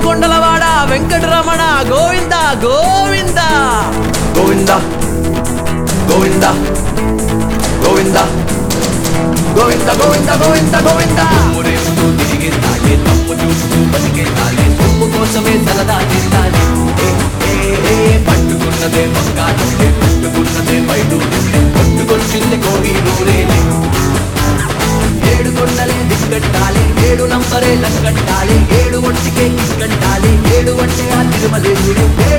కొండలవాడ వెంకటరమణ గోవింద గోవింద గోవింద గోవింద గోవింద గోవింద గోవింద గోవింద గోవింద ఊరేస్తూ తిరిగి తాగే తప్పు చూస్తూ బతికే తాగే సొమ్ము కోసమే సరదా తింటాలి ఏ, ఏ, ఏ, పట్టుకున్నదే బంగారుండే పట్టుకున్నదే బయటూరే పట్టుకొచ్చింది కోహినూరేలే ఏడు కొండలే దిగ్గట్టాలి ఏడు నంబరే లక్కట్టాలి ఏడు ఒంటికే కిక్కట్టాలి ఏడు అంటే ఆ తిరుమలేశుడు